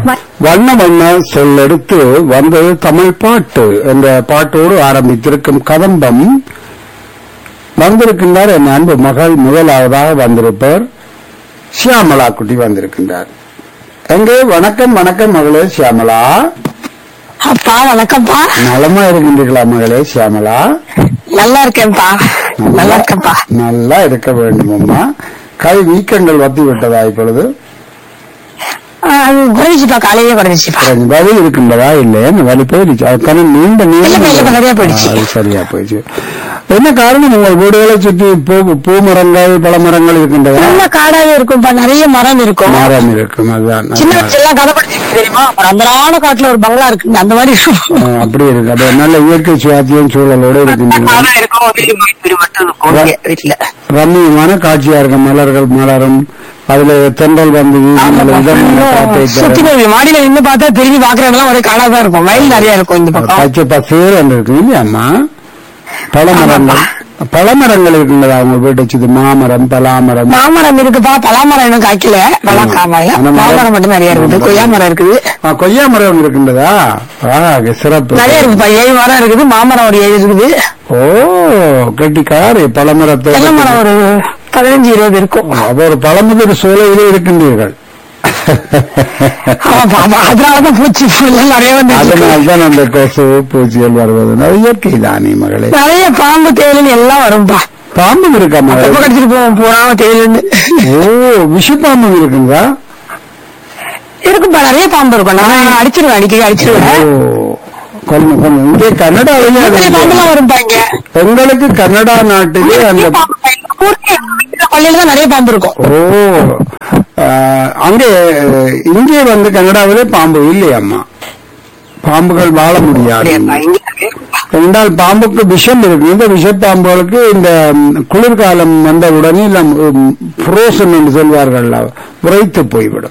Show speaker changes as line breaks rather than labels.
வண்ண வண்ண சொல்லெடுத்து வந்தது தமிழ் பாட்டு என்ற பாட்டோடு ஆரம்பித்திருக்கும் கதம்பம் வந்திருக்கின்றார் என் அன்பு மகள் முதலாவதாக வந்திருப்பவர் சியாமலா குட்டி வந்திருக்கின்றார் எங்கே வணக்கம் வணக்கம் மகளே சியாமலா
அப்பா வணக்கம்ப்பா
நலமா இருக்கின்றீர்களா மகளே சியாமலா
நல்லா இருக்கேன்ப்பா நல்லா இருக்கேன்ப்பா
நல்லா இருக்க வேண்டும் அம்மா கை வீக்கங்கள் வத்தி விட்டதா இப்பொழுது
ஆ, அது குறைஞ்சிப்பா காலையிலே குறைஞ்சிப்பா
கொஞ்சம் வலி இருக்கின்றதா இல்லையா வலி போயிடுச்சு அதுக்கான நீண்ட
இல்ல, இல்ல,
நீளம்
சரியா போயிடுச்சு.
அது சரியா போயிடுச்சு என்ன காரணம் உங்கள் வீடுகளை சுற்றி பூ பூ மரங்கள் பழமரங்கள் இருக்கின்றதா
நல்ல காடாவே இருக்கும்ப்பா நிறைய மரம் இருக்கும்
மரம் இருக்கும் அதுதான்
சின்ன
அதுதான்.
வயசுல எல்லாம் கதை படிச்சிருக்கு தெரியுமா ஒரு அந்தரான காட்டுல ஒரு பங்களா இருக்கு அந்த மாதிரி இருக்கும்
ஆ, அப்படி இருக்கு அது நல்ல இயற்கை சுவாத்தியம் சூழலோடு இருக்கின்றன
மரம் இருக்கும் வீடு வீடு மட்டும் இருக்கும் இங்க வீட்டுல
ரம்மியமான காட்சியா இருக்கும் மலர்கள் மலரும் அதுல தென்றல் வந்து வீசி நல்ல இதமான காற்றை
சுத்தி
தரும்.
போய் மாடியில நின்னு பார்த்தா திரும்பி பாக்குறதெல்லாம் ஒரே காடா தான் இருக்கும் வயல் நிறைய இருக்கும் இந்த பக்கம்
பச்சை பசேர் என்று இருக்கு இல்லையாம்மா பழமரங்கள் பழமரங்கள் இருக்கின்றதா உங்க வீட்டை சுத்தி மாமரம் பலாமரம்
மாமரம் இருக்குப்பா பலாமரம் இன்னும் காய்க்கல பலா காமல
அந்த மரம்.
மாமரம் மட்டும் நிறைய இருக்குது கொய்யா மரம் இருக்குது
ஆ, கொய்யா மரம் இருக்கின்றதா ஆ, சிறப்பு
நிறைய இருக்குப்பா ஏழு மரம் இருக்குது மாமரம் ஒரு ஏழு இருக்குது
ஓ கெட்டிக்கார் பழமரத்தை
தென்னை மரம் ஒரு பதினஞ்சு இருபது இருக்கும்
அப்ப ஒரு பழமுதிர் சூழலிலே இருக்கின்றீர்கள்
ஆமாப்பா, ஆமா அதனாலதான் பூச்சி புல்லாம் நிறைய வந்து
அதனால்தான் அந்த கொசு பூச்சிகள் வருவது அது இயற்கை தானே மகளே
நிறைய பாம்பு தேயிலும் எல்லாம் வரும்பா
பாம்பு இருக்கா
எப்ப
மகளே
கடிச்சிட்டு போவோம் போறாம தேயிலிருந்து
ஓ விஷ பாம்பு இருக்குங்களா
இருக்குப்பா நிறைய பாம்பு இருக்கும் நான் அடிச்சிருவேன் அடிக்கடி
ஓ
அடிச்சிருவேன்
கொஞ்சம் கொஞ்சம் இங்கே கன்னடாவிலே அது
நிறைய பாம்புலாம் வரும்பா இங்க
எங்களுக்கு கன்னடா நாட்டிலே அந்த
நிறைய பாம்பு இருக்கு. எங்க ஊர்லயே பள்ளியில தான் நிறைய பாம்பு இருக்கும்
ஓ ஆஹ், அங்கே இங்கே வந்து கனடாவிலே பாம்பு இல்லையம்மா பாம்புகள் வாழ முடியாது
அப்படியாப்பா, இங்க இருக்கு.
என்றால் பாம்புக்கு விஷம் இருக்கு இந்த விஷப்பாம்புகளுக்கு இந்த ம், குளிர்காலம் வந்தவுடனே எல்லாம் ஃப்ரோசன் என்று சொல்வார்கள் உரைத்து போய்விடும்